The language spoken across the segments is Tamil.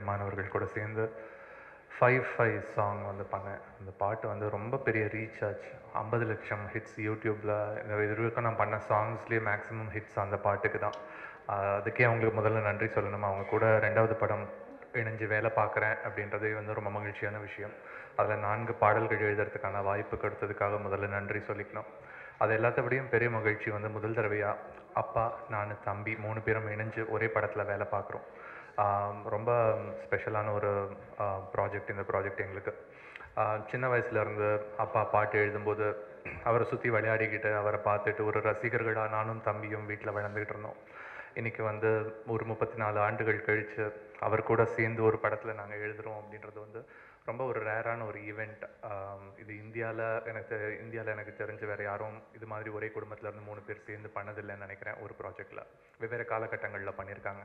மாணவர்கள் கூட சேர்ந்து ஃபைவ் ஃபைவ் சாங் வந்து பண்ணேன் அந்த பாட்டு வந்து ரொம்ப பெரிய ரீச் ஆச்சு ஐம்பது லட்சம் ஹிட்ஸ் யூடியூப்பில் இந்த இது வரைக்கும் நான் பண்ண சாங்ஸ்லேயே மேக்ஸிமம் ஹிட்ஸ் அந்த பாட்டுக்கு தான் ஆஹ் அதுக்கே அவங்களுக்கு முதல்ல நன்றி சொல்லணும் அவங்க கூட ரெண்டாவது படம் இணைஞ்சு வேலை பார்க்குறேன் அப்படின்றதே வந்து ரொம்ப மகிழ்ச்சியான விஷயம் அதில் நான்கு பாடல்கள் எழுதுறதுக்கான வாய்ப்பு கொடுத்ததுக்காக முதல்ல நன்றி சொல்லிக்கணும் அது எல்லாத்தபடியும் பெரிய மகிழ்ச்சி வந்து முதல் தடவையாக அப்பா நான் தம்பி மூணு பேரும் இணைஞ்சு ஒரே படத்தில் வேலை பார்க்குறோம் ஆம், ரொம்ப ஸ்பெஷலான ஒரு ப்ராஜெக்ட் இந்த ப்ராஜெக்ட் எங்களுக்கு ஆ, சின்ன வயசுல இருந்து அப்பா பாட்டு எழுதும்போது அவரை சுற்றி விளையாடிக்கிட்டு அவரை பார்த்துட்டு ஒரு ரசிகர்களாக நானும் தம்பியும் வீட்டில் வளர்ந்துக்கிட்டு இருந்தோம் இன்னைக்கு வந்து ஒரு முப்பத்தி நாலு ஆண்டுகள் கழித்து அவர் கூட சேர்ந்து ஒரு படத்தில் நாங்கள் எழுதுகிறோம் அப்படின்றது வந்து ரொம்ப ஒரு ரேரான ஒரு ஈவெண்ட் இது இந்தியாவில் எனக்கு இந்தியாவில் எனக்கு தெரிஞ்சு வேறு யாரும் இது மாதிரி ஒரே குடும்பத்துல இருந்து மூணு பேர் சேர்ந்து பண்ணதில்லைன்னு நினைக்கிறேன் ஒரு ப்ராஜெக்டில் வெவ்வேறு காலகட்டங்களில் பண்ணியிருக்காங்க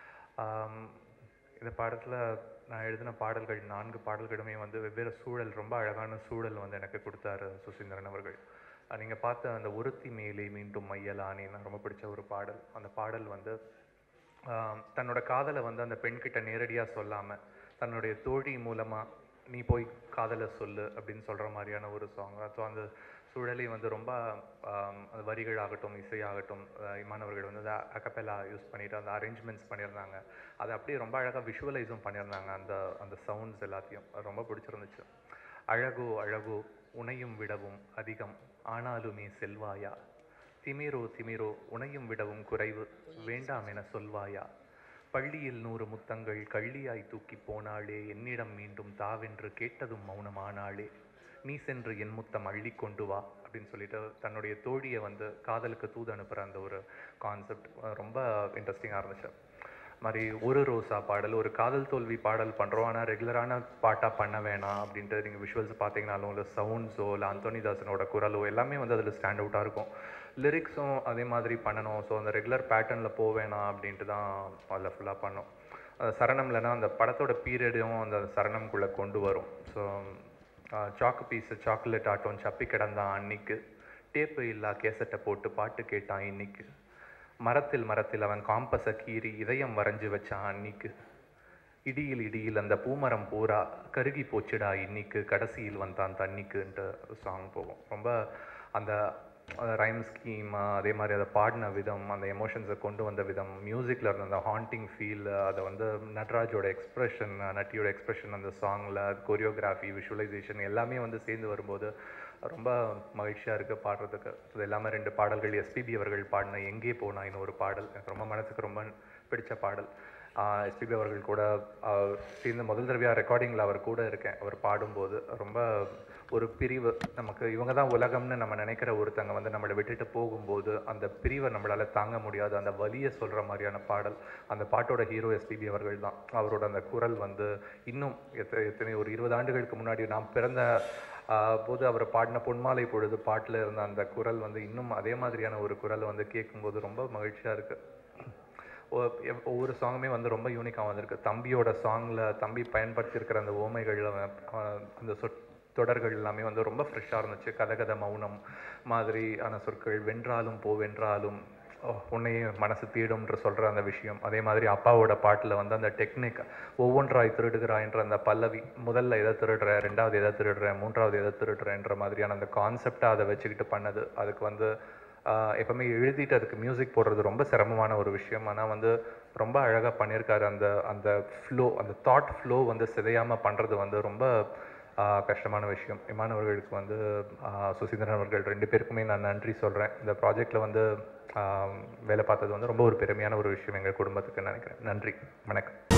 ஆம், இந்த பாடத்தில் நான் எழுதின பாடல்கள் நான்கு பாடல்களுமே வந்து வெவ்வேறு சூழல் ரொம்ப அழகான சூழல் வந்து எனக்கு கொடுத்தாரு சுசீந்திரன் அவர்கள் நீங்கள் பார்த்த அந்த ஒருத்தி மேலே மீண்டும் மையலானே எனக்கு ரொம்ப பிடிச்ச ஒரு பாடல் அந்த பாடல் வந்து ஆம், தன்னோட காதலை வந்து அந்த பெண்கிட்ட நேரடியாக சொல்லாமல் தன்னுடைய தோழி மூலமாக நீ போய் காதலை சொல்லு அப்படின்னு சொல்கிற மாதிரியான ஒரு சாங் ஸோ அந்த சூழலை வந்து ரொம்ப ஆம், அந்த வரிகள் ஆகட்டும் இசையாகட்டும் அஹ் மாணவர்கள் வந்து அகப்பெல்லா யூஸ் பண்ணிட்டு அந்த அரேஞ்ச்மெண்ட்ஸ் பண்ணியிருந்தாங்க அதை அப்படியே ரொம்ப அழகாக விஷுவலைஸும் பண்ணியிருந்தாங்க அந்த அந்த சவுண்ட்ஸ் எல்லாத்தையும் அது ரொம்ப பிடிச்சிருந்துச்சு அழகோ அழகோ உனையும் விடவும் அதிகம் ஆனாலுமே செல்வாயா திமிரோ திமிரோ உனையும் விடவும் குறைவு வேண்டாம் என சொல்வாயா பள்ளியில் நூறு முத்தங்கள் கள்ளியாய் தூக்கி போனாளே என்னிடம் மீண்டும் தாவென்று கேட்டதும் மௌனமானாளே நீ சென்று என் முத்தம் அள்ளி கொண்டு வா அப்படின்னு சொல்லிட்டு தன்னுடைய தோழியை வந்து காதலுக்கு தூது அனுப்புகிற அந்த ஒரு கான்செப்ட் ரொம்ப இன்ட்ரெஸ்டிங்காக இருந்துச்சு மாதிரி ஒரு ரோசா பாடல் ஒரு காதல் தோல்வி பாடல் பண்ணுறோம் ஆனால் ரெகுலரான பாட்டாக பண்ண வேணாம் அப்படின்ட்டு நீங்கள் விஷுவல்ஸ் பார்த்தீங்கனாலும் இல்லை சவுண்ட்ஸோ இல்லை அந்தோனிதாசனோட குரலோ எல்லாமே வந்து அதில் ஸ்டாண்ட் அவுட்டாக இருக்கும் லிரிக்ஸும் அதே மாதிரி பண்ணணும் ஸோ அந்த ரெகுலர் பேட்டர்னில் போக வேணாம் அப்படின்ட்டு தான் அதில் ஃபுல்லாக பண்ணோம் அந்த சரணம்லனா அந்த படத்தோட பீரியடும் அந்த சரணம்குள்ளே கொண்டு வரும் ஸோ சாக்கு பீஸு சாக்லேட் ஆட்டம் சப்பி கிடந்தான் அன்னைக்கு டேப்பு இல்லா கேசட்டை போட்டு பாட்டு கேட்டான் இன்னைக்கு மரத்தில் மரத்தில் அவன் காம்பஸை கீறி இதயம் வரைஞ்சு வச்சான் அன்னிக்கு இடியில் இடியில் அந்த பூமரம் பூரா கருகி போச்சுடா இன்னிக்கு கடைசியில் வந்தான் தண்ணிக்குன்ட்டு சாங் போகும் ரொம்ப அந்த ரைம் ஸ்கீம் அதே மாதிரி அதை பாடின விதம் அந்த எமோஷன்ஸை கொண்டு வந்த விதம் மியூசிக்கில் இருந்த அந்த ஹாண்டிங் ஃபீல் அதை வந்து நட்ராஜோட எக்ஸ்ப்ரெஷன் நட்டியோட எக்ஸ்ப்ரெஷன் அந்த சாங்கில் கொரியோகிராஃபி விஷுவலைசேஷன் எல்லாமே வந்து சேர்ந்து வரும்போது ரொம்ப மகிழ்ச்சியாக இருக்குது பாடுறதுக்கு இது எல்லாமே ரெண்டு பாடல்கள் எஸ்பிபி அவர்கள் பாடின எங்கே போனா இன்னொரு பாடல் எனக்கு ரொம்ப மனசுக்கு ரொம்ப பிடிச்ச பாடல் எஸ்பிபி அவர்கள் கூட ஆஹ், சேர்ந்து முதல் தடவையாக ரெக்கார்டிங்கில் அவர் கூட இருக்கேன் அவர் பாடும்போது ரொம்ப ஒரு பிரிவு நமக்கு இவங்க தான் உலகம்னு நம்ம நினைக்கிற ஒருத்தங்க வந்து நம்மளை விட்டுட்டு போகும்போது அந்த பிரிவை நம்மளால் தாங்க முடியாது அந்த வலியை சொல்கிற மாதிரியான பாடல் அந்த பாட்டோட ஹீரோ எஸ்பிபி அவர்கள் தான் அவரோட அந்த குரல் வந்து இன்னும் எத்த எத்தனை ஒரு இருபது ஆண்டுகளுக்கு முன்னாடி நான் பிறந்த ஆஹ், போது அவர் பாடின பொன்மாலை பொழுது பாட்டில் இருந்த அந்த குரல் வந்து இன்னும் அதே மாதிரியான ஒரு குரல் வந்து கேட்கும்போது ரொம்ப மகிழ்ச்சியாக இருக்குது ஒ- எவ்- ஒவ்வொரு சாங்குமே வந்து ரொம்ப யூனிக்காக வந்திருக்கு தம்பியோட சாங்கில் தம்பி பயன்படுத்தியிருக்கிற அந்த ஓமைகள் அவன், ஆஹ், அந்த சொற் தொடர்கள் எல்லாமே வந்து ரொம்ப ஃப்ரெஷ்ஷாக இருந்துச்சு கதகத மௌனம் மாதிரியான சொற்கள் வென்றாலும் போ வென்றாலும் ஓ, உன்னையே மனசு தீடும்ன்ற சொல்கிற அந்த விஷயம் அதே மாதிரி அப்பாவோட பாட்டில் வந்து அந்த டெக்னிக் ஒவ்வொன்றாய் திருடுகிறாய்ன்ற அந்த பல்லவி முதல்ல எதை திருடுற ரெண்டாவது எதை திருடுற மூன்றாவது எதை திருடுறேன்ற மாதிரியான அந்த கான்செப்டை அதை வச்சுக்கிட்டு பண்ணது அதுக்கு வந்து ஆஹ் எப்பவுமே எழுதிட்டு அதுக்கு மியூசிக் போடுறது ரொம்ப சிரமமான ஒரு விஷயம் ஆனால் வந்து ரொம்ப அழகாக பண்ணியிருக்காரு அந்த அந்த ஃப்ளோ அந்த தாட் ஃப்ளோ வந்து சிதையாமல் பண்ணுறது வந்து ரொம்ப ஆஹ் கஷ்டமான விஷயம் இமானவர்களுக்கு வந்து ஆஹ் சுசீந்திரன் அவர்கள் ரெண்டு பேருக்குமே நான் நன்றி சொல்கிறேன் இந்த ப்ராஜெக்டில் வந்து ஆஹ் வேலை பார்த்தது வந்து ரொம்ப ஒரு பெருமையான ஒரு விஷயம் எங்கள் குடும்பத்துக்கு நினைக்கிறேன் நன்றி வணக்கம்